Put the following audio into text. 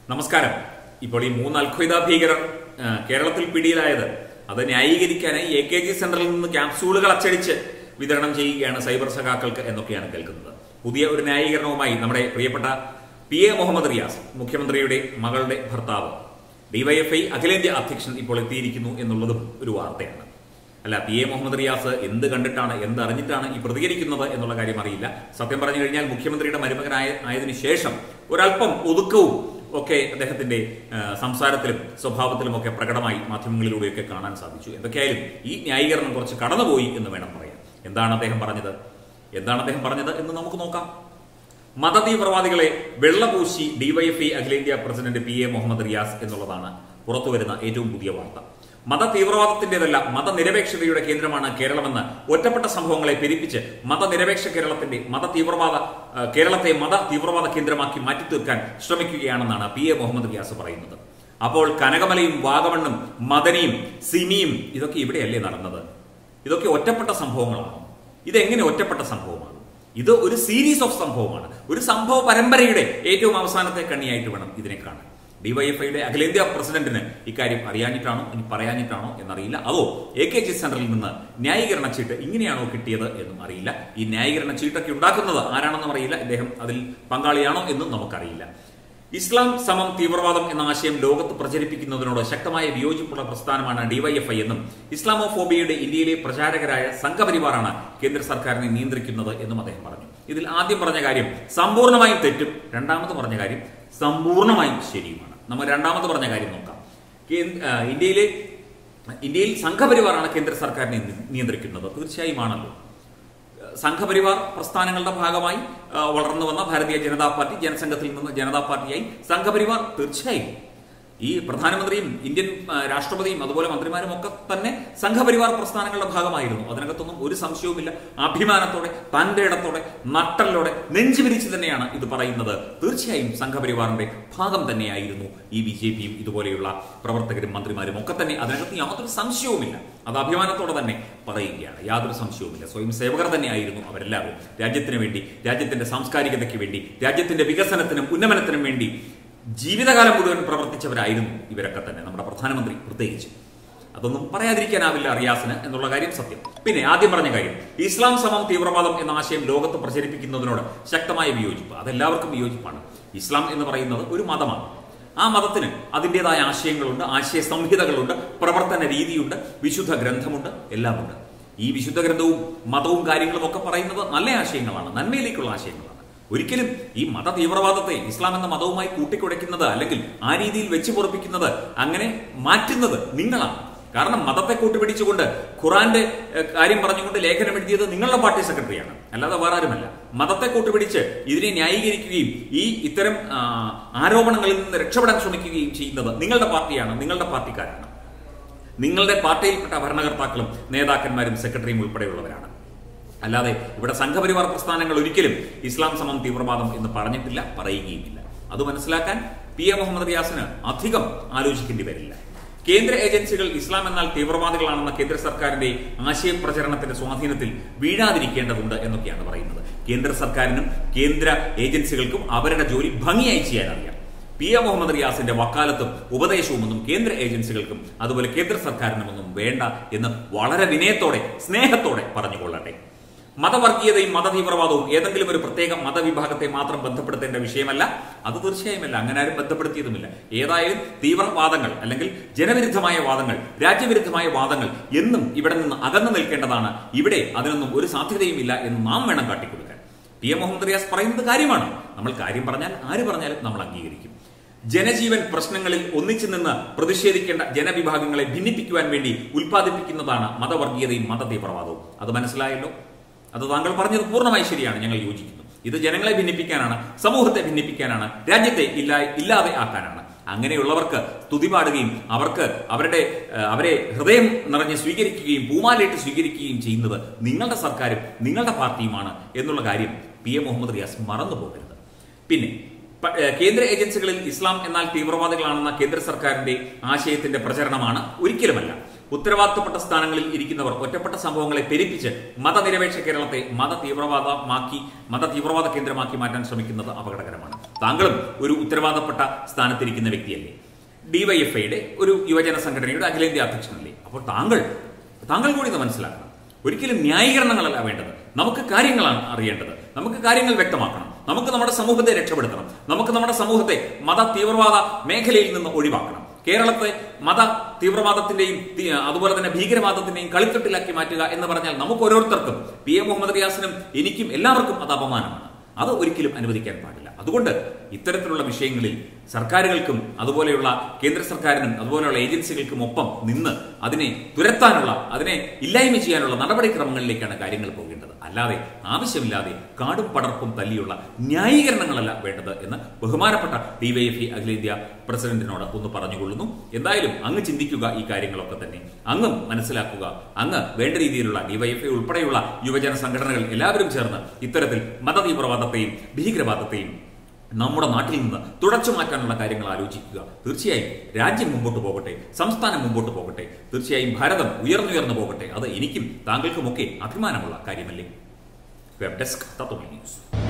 നമസ്കാരം ഇപ്പോൾ ഈ മൂന്ന് അൽഖ്വയ്ദ ഭീകരർ ആ, കേരളത്തിൽ പിടിയിലായത് അത് ന്യായീകരിക്കാനായി എ കെ ജി സെന്ററിൽ നിന്ന് ക്യാപ്സൂളുകൾ അച്ചടിച്ച് വിതരണം ചെയ്യുകയാണ് സൈബർ സഖാക്കൾക്ക് എന്നൊക്കെയാണ് കേൾക്കുന്നത് പുതിയ ഒരു ന്യായീകരണവുമായി നമ്മുടെ പ്രിയപ്പെട്ട പി എ മുഹമ്മദ് റിയാസ് മുഖ്യമന്ത്രിയുടെ മകളുടെ ഭർത്താവ് ഡിവൈഎഫ്ഐ അഖിലേന്ത്യാ അധ്യക്ഷൻ ഇപ്പോൾ എത്തിയിരിക്കുന്നു എന്നുള്ളതും ഒരു വാർത്തയാണ് അല്ല പി എ മുഹമ്മദ് റിയാസ് എന്ത് കണ്ടിട്ടാണ് എന്ത് അറിഞ്ഞിട്ടാണ് ഈ പ്രതികരിക്കുന്നത് എന്നുള്ള കാര്യം അറിയില്ല സത്യം പറഞ്ഞു കഴിഞ്ഞാൽ മുഖ്യമന്ത്രിയുടെ മരുമകനായ ആയതിനു ശേഷം ഒരല്പം ഒതുക്കവും ഒക്കെ അദ്ദേഹത്തിന്റെ ആ, സംസാരത്തിലും സ്വഭാവത്തിലും ഒക്കെ പ്രകടമായി മാധ്യമങ്ങളിലൂടെയൊക്കെ കാണാൻ സാധിച്ചു എന്തൊക്കെയായാലും ഈ ന്യായീകരണം കുറച്ച് കടന്നുപോയി എന്ന് വേണം പറയാൻ എന്താണ് അദ്ദേഹം പറഞ്ഞത് എന്താണ് അദ്ദേഹം പറഞ്ഞത് എന്ന് നമുക്ക് നോക്കാം മതതീവ്രവാദികളെ വെള്ളപൂശി ഡിവൈഎഫ്ഐ അഖിലേന്ത്യാ president P A Muhammad Riyas എന്നുള്ളതാണ് പുറത്തുവരുന്ന ഏറ്റവും പുതിയ വാർത്ത മത തീവ്രവാദത്തിന്റേതല്ല മതനിരപേക്ഷതയുടെ കേന്ദ്രമാണ് കേരളമെന്ന് ഒറ്റപ്പെട്ട സംഭവങ്ങളെ പെരുപ്പിച്ച് മതനിരപേക്ഷ കേരളത്തിന്റെ മത തീവ്രവാദ ആ, കേരളത്തെ മത തീവ്രവാദ കേന്ദ്രമാക്കി മാറ്റിത്തീർക്കാൻ ശ്രമിക്കുകയാണെന്നാണ് പി എ മുഹമ്മദ് റിയാസ് പറയുന്നത് അപ്പോൾ കനകമലയും വാഗമണ്ണും മദനിയും സിമിയും ഇതൊക്കെ ഇവിടെയല്ലേ നടന്നത് ഇതൊക്കെ ഒറ്റപ്പെട്ട സംഭവങ്ങളാണ് ഇതെങ്ങനെ ഒറ്റപ്പെട്ട സംഭവമാണ് ഇത് ഒരു സീരീസ് ഓഫ് സംഭവമാണ് ഒരു സംഭവ പരമ്പരയുടെ ഏറ്റവും അവസാനത്തെ കണ്ണിയായിട്ട് വേണം ഇതിനെ കാണാൻ ഡിവൈഎഫ്ഐയുടെ അഖിലേന്ത്യാ പ്രസിഡന്റിന് ഇക്കാര്യം അറിയാഞ്ഞിട്ടാണോ ഇനി പറയാഞ്ഞിട്ടാണോ എന്നറിയില്ല അതോ എ കെ ജി സെന്ററിൽ നിന്ന് ന്യായീകരണ ചീട്ട് ഇങ്ങനെയാണോ കിട്ടിയത് എന്നും അറിയില്ല ഈ ന്യായീകരണ ചീട്ടൊക്കെ ഉണ്ടാക്കുന്നത് ആരാണെന്നും അറിയില്ല ഇദ്ദേഹം അതിൽ പങ്കാളിയാണോ എന്നും നമുക്കറിയില്ല ഇസ്ലാം സമം തീവ്രവാദം എന്ന ആശയം ലോകത്ത് പ്രചരിപ്പിക്കുന്നതിനോട് ശക്തമായ വിയോജിപ്പുള്ള പ്രസ്ഥാനമാണ് ഡിവൈഎഫ്ഐ എന്നും ഇസ്ലാമോഫോബിയയുടെ ഇന്ത്യയിലെ പ്രചാരകരായ സംഘപരിവാറാണ് കേന്ദ്ര സർക്കാരിനെ നിയന്ത്രിക്കുന്നത് എന്നും അദ്ദേഹം പറഞ്ഞു ഇതിൽ ആദ്യം പറഞ്ഞ കാര്യം സമ്പൂർണ്ണമായും തെറ്റും രണ്ടാമത് പറഞ്ഞ കാര്യം സമ്പൂർണ്ണമായും ശരിയുമാണ് നമ്മൾ രണ്ടാമത് പറഞ്ഞ കാര്യം നോക്കാം കേ- ആ, ഇന്ത്യയിലെ ഇന്ത്യയിൽ സംഘപരിവാറാണ് കേന്ദ്ര സർക്കാരിനെ നി- നിയന്ത്രിക്കുന്നത് തീർച്ചയായും ആണല്ലോ സംഘപരിവാർ പ്രസ്ഥാനങ്ങളുടെ ഭാഗമായി ആ, വളർന്നു വന്ന ഭാരതീയ ജനതാ പാർട്ടി ജനസംഘത്തിൽ നിന്ന് ജനതാ പാർട്ടിയായി സംഘപരിവാർ തീർച്ചയായും ഈ പ്രധാനമന്ത്രിയും ഇന്ത്യൻ ആ, രാഷ്ട്രപതിയും അതുപോലെ മന്ത്രിമാരും ഒക്കെ തന്നെ സംഘപരിവാർ പ്രസ്ഥാനങ്ങളുടെ ഭാഗമായിരുന്നു അതിനകത്തൊന്നും ഒരു സംശയവുമില്ല അഭിമാനത്തോടെ തന്റെ ഇടത്തോടെ നട്ടലോടെ നെഞ്ചു വിരിച്ച് തന്നെയാണ് ഇത് പറയുന്നത് തീർച്ചയായും സംഘപരിവാറിന്റെ ഭാഗം തന്നെയായിരുന്നു ഈ ബി ജെ പിയും ഇതുപോലെയുള്ള പ്രവർത്തകരും മന്ത്രിമാരും ഒക്കെ തന്നെ അതിനകത്ത് യാതൊരു സംശയവുമില്ല അത് അഭിമാനത്തോടെ തന്നെ പറയുകയാണ് യാതൊരു സംശയവുമില്ല സ്വയം സേവകർ തന്നെയായിരുന്നു അവരെല്ലാവരും രാജ്യത്തിന് വേണ്ടി രാജ്യത്തിന്റെ സാംസ്കാരികതയ്ക്ക് വേണ്ടി രാജ്യത്തിന്റെ വികസനത്തിനും ഉന്നമനത്തിനും വേണ്ടി ജീവിതകാലം മുഴുവൻ പ്രവർത്തിച്ചവരായിരുന്നു ഇവരൊക്കെ തന്നെ നമ്മുടെ പ്രധാനമന്ത്രി പ്രത്യേകിച്ച് അതൊന്നും പറയാതിരിക്കാനാവില്ല റിയാസിന് എന്നുള്ള കാര്യം സത്യം പിന്നെ ആദ്യം പറഞ്ഞ കാര്യം ഇസ്ലാം സമം തീവ്രവാദം എന്ന ആശയം ലോകത്ത് പ്രചരിപ്പിക്കുന്നതിനോട് ശക്തമായ വിയോജിപ്പ് അതെല്ലാവർക്കും വിയോജിപ്പാണ് ഇസ്ലാം എന്ന് പറയുന്നത് ഒരു മതമാണ് ആ മതത്തിന് അതിൻ്റെതായ ആശയങ്ങളുണ്ട് ആശയ സംഹിതകളുണ്ട് പ്രവർത്തന രീതിയുണ്ട് വിശുദ്ധ ഗ്രന്ഥമുണ്ട് എല്ലാമുണ്ട് ഈ വിശുദ്ധ ഗ്രന്ഥവും മതവും കാര്യങ്ങളും ഒക്കെ പറയുന്നത് നല്ല ആശയങ്ങളാണ് നന്മയിലേക്കുള്ള ആശയങ്ങളാണ് ഒരിക്കലും ഈ മത തീവ്രവാദത്തെ ഇസ്ലാം എന്ന മതവുമായി കൂട്ടിക്കുഴയ്ക്കുന്നത് അല്ലെങ്കിൽ ആ രീതിയിൽ വെച്ച് പൊറപ്പിക്കുന്നത് അങ്ങനെ മാറ്റുന്നത് നിങ്ങളാണ് കാരണം മതത്തെ കൂട്ടുപിടിച്ചുകൊണ്ട് ഖുറാന്റെ ഏഹ്, കാര്യം പറഞ്ഞുകൊണ്ട് ലേഖനം എഴുതിയത് നിങ്ങളുടെ പാർട്ടി സെക്രട്ടറിയാണ് അല്ലാതെ വേറെ ആരുമല്ല മതത്തെ കൂട്ടുപിടിച്ച് ഇതിനെ ന്യായീകരിക്കുകയും ഈ ഇത്തരം ആ, ആരോപണങ്ങളിൽ നിന്ന് രക്ഷപ്പെടാൻ ശ്രമിക്കുകയും ചെയ്യുന്നത് നിങ്ങളുടെ പാർട്ടിയാണ് നിങ്ങളുടെ പാർട്ടിക്കാരാണ് നിങ്ങളുടെ പാർട്ടിയിൽപ്പെട്ട ഭരണകർത്താക്കളും നേതാക്കന്മാരും സെക്രട്ടറിയും ഉൾപ്പെടെയുള്ളവരാണ് അല്ലാതെ ഇവിടെ സംഘപരിവാർ പ്രസ്ഥാനങ്ങൾ ഒരിക്കലും ഇസ്ലാം സമം തീവ്രവാദം എന്ന് പറഞ്ഞിട്ടില്ല പറയുകയുമില്ല അത് മനസ്സിലാക്കാൻ പി എ മുഹമ്മദ് റിയാസിന് അധികം ആലോചിക്കേണ്ടി വരില്ല കേന്ദ്ര ഏജൻസികൾ ഇസ്ലാം എന്നാൽ തീവ്രവാദികളാണെന്ന കേന്ദ്ര സർക്കാരിന്റെ ആശയപ്രചരണത്തിന്റെ സ്വാധീനത്തിൽ വീഴാതിരിക്കേണ്ടതുണ്ട് എന്നൊക്കെയാണ് പറയുന്നത് കേന്ദ്ര സർക്കാരിനും കേന്ദ്ര ഏജൻസികൾക്കും അവരുടെ ജോലി ഭംഗിയായി ചെയ്യാൻ അറിയാം പി എ മുഹമ്മദ് റിയാസിന്റെ വക്കാലത്തും ഉപദേശവും ഒന്നും കേന്ദ്ര ഏജൻസികൾക്കും അതുപോലെ കേന്ദ്ര സർക്കാരിനും ഒന്നും വേണ്ട എന്ന് വളരെ വിനയത്തോടെ സ്നേഹത്തോടെ പറഞ്ഞുകൊള്ളട്ടെ മതവർഗീയതയും മതതീവ്രവാദവും ഏതെങ്കിലും ഒരു പ്രത്യേക മതവിഭാഗത്തെ മാത്രം ബന്ധപ്പെടുത്തേണ്ട വിഷയമല്ല അത് തീർച്ചയായുമല്ല അങ്ങനെ ആരും ബന്ധപ്പെടുത്തിയതുമില്ല ഏതായാലും തീവ്രവാദങ്ങൾ അല്ലെങ്കിൽ ജനവിരുദ്ധമായ വാദങ്ങൾ രാജ്യവിരുദ്ധമായ വാദങ്ങൾ എന്നും ഇവിടെ നിന്ന് അകന്നു നിൽക്കേണ്ടതാണ് ഇവിടെ അതിനൊന്നും ഒരു സാധ്യതയുമില്ല എന്ന് നാം വേണം കാട്ടിക്കൊടുക്കാൻ പി എം മുഹമ്മദ് റിയാസ് പറയുന്നത് കാര്യമാണ് നമ്മൾ കാര്യം പറഞ്ഞാൽ ആര് പറഞ്ഞാലും നമ്മൾ അംഗീകരിക്കും ജനജീവൻ പ്രശ്നങ്ങളിൽ ഒന്നിച്ചു നിന്ന് പ്രതിഷേധിക്കേണ്ട ജനവിഭാഗങ്ങളെ ഭിന്നിപ്പിക്കുവാൻ വേണ്ടി ഉൽപ്പാദിപ്പിക്കുന്നതാണ് മതവർഗീയതയും മതതീവ്രവാദവും അത് മനസ്സിലായല്ലോ അത് താങ്കൾ പറഞ്ഞത് പൂർണ്ണമായി ശരിയാണ് ഞങ്ങൾ യോജിക്കുന്നു ഇത് ജനങ്ങളെ ഭിന്നിപ്പിക്കാനാണ് സമൂഹത്തെ ഭിന്നിപ്പിക്കാനാണ് രാജ്യത്തെ ഇല്ലാ ഇല്ലാതെ ആക്കാനാണ് അങ്ങനെയുള്ളവർക്ക് സ്തുതി പാടുകയും അവർക്ക് അവരുടെ ഏഹ്, അവരെ ഹൃദയം നിറഞ്ഞ് സ്വീകരിക്കുകയും പൂമാലയിട്ട് സ്വീകരിക്കുകയും ചെയ്യുന്നത് നിങ്ങളുടെ സർക്കാരും നിങ്ങളുടെ പാർട്ടിയുമാണ് എന്നുള്ള കാര്യം പി എ മുഹമ്മദ് റിയാസ് മറന്നു പോകരുത് പിന്നെ പ- ഏഹ്, കേന്ദ്ര ഏജൻസികളിൽ ഇസ്ലാം എന്നാൽ തീവ്രവാദികളാണെന്ന കേന്ദ്ര സർക്കാരിന്റെ ആശയത്തിന്റെ പ്രചരണമാണ് ഒരിക്കലുമല്ല ഉത്തരവാദിത്തപ്പെട്ട സ്ഥാനങ്ങളിൽ ഇരിക്കുന്നവർ ഒറ്റപ്പെട്ട സംഭവങ്ങളെ പെരുപ്പിച്ച് മതനിരപേക്ഷ കേരളത്തെ മത തീവ്രവാദമാക്കി മത തീവ്രവാദ കേന്ദ്രമാക്കി മാറ്റാൻ ശ്രമിക്കുന്നത് അപകടകരമാണ് താങ്കളും ഒരു ഉത്തരവാദപ്പെട്ട സ്ഥാനത്തിരിക്കുന്ന വ്യക്തിയല്ലേ ഡിവൈഎഫ്ഐയുടെ ഒരു യുവജന സംഘടനയുടെ അഖിലേന്ത്യാ അധ്യക്ഷനല്ലേ അപ്പോൾ താങ്കൾ താങ്കൾ കൂടി ഇത് മനസ്സിലാക്കണം ഒരിക്കലും ന്യായീകരണങ്ങളല്ല വേണ്ടത് നമുക്ക് കാര്യങ്ങളാണ് അറിയേണ്ടത് നമുക്ക് കാര്യങ്ങൾ വ്യക്തമാക്കണം നമുക്ക് നമ്മുടെ സമൂഹത്തെ രക്ഷപ്പെടുത്തണം നമുക്ക് നമ്മുടെ സമൂഹത്തെ മത തീവ്രവാദ മേഖലയിൽ നിന്ന് ഒഴിവാക്കണം കേരളത്തെ മത തീവ്രവാദത്തിന്റെയും തി- അതുപോലെ തന്നെ ഭീകരവാദത്തിന്റെയും കളിത്തൊട്ടിലാക്കി മാറ്റുക എന്ന് പറഞ്ഞാൽ നമുക്ക് ഓരോരുത്തർക്കും പി എ മുഹമ്മദ് റിയാസിനും എനിക്കും എല്ലാവർക്കും അത് അപമാനമാണ് അത് ഒരിക്കലും അനുവദിക്കാൻ പാടില്ല അതുകൊണ്ട് ഇത്തരത്തിലുള്ള വിഷയങ്ങളിൽ സർക്കാരുകൾക്കും അതുപോലെയുള്ള കേന്ദ്ര സർക്കാരിനും അതുപോലെയുള്ള ഏജൻസികൾക്കും ഒപ്പം നിന്ന് അതിനെ തുരത്താനുള്ള അതിനെ ഇല്ലായ്മ ചെയ്യാനുള്ള നടപടിക്രമങ്ങളിലേക്കാണ് കാര്യങ്ങൾ പോകേണ്ടത് അല്ലാതെ ആവശ്യമില്ലാതെ കാടും പടർപ്പും തല്ലിയുള്ള ന്യായീകരണങ്ങളല്ല വേണ്ടത് എന്ന് ബഹുമാനപ്പെട്ട ഡിവൈഎഫ്ഇ അഖിലേന്ത്യാ പ്രസിഡന്റിനോട് ഒന്ന് പറഞ്ഞുകൊള്ളുന്നു എന്തായാലും അങ്ങ് ചിന്തിക്കുക ഈ കാര്യങ്ങളൊക്കെ തന്നെ അങ്ങും മനസ്സിലാക്കുക അങ്ങ് വേണ്ട രീതിയിലുള്ള ഡിവൈഎഫ്ഐ ഉൾപ്പെടെയുള്ള യുവജന സംഘടനകൾ എല്ലാവരും ചേർന്ന് ഇത്തരത്തിൽ മതതീവ്രവാദത്തെയും ഭീകരവാദത്തെയും നമ്മുടെ നാട്ടിൽ നിന്ന് തുടച്ചു മാറ്റാനുള്ള കാര്യങ്ങൾ ആലോചിക്കുക തീർച്ചയായും രാജ്യം മുമ്പോട്ട് പോകട്ടെ സംസ്ഥാനം മുമ്പോട്ട് പോകട്ടെ തീർച്ചയായും ഭാരതം ഉയർന്നുയർന്നു പോകട്ടെ അത് എനിക്കും താങ്കൾക്കുമൊക്കെ അഭിമാനമുള്ള കാര്യമല്ലേ വെബ് ഡെസ്ക് തത്വമി ന്യൂസ്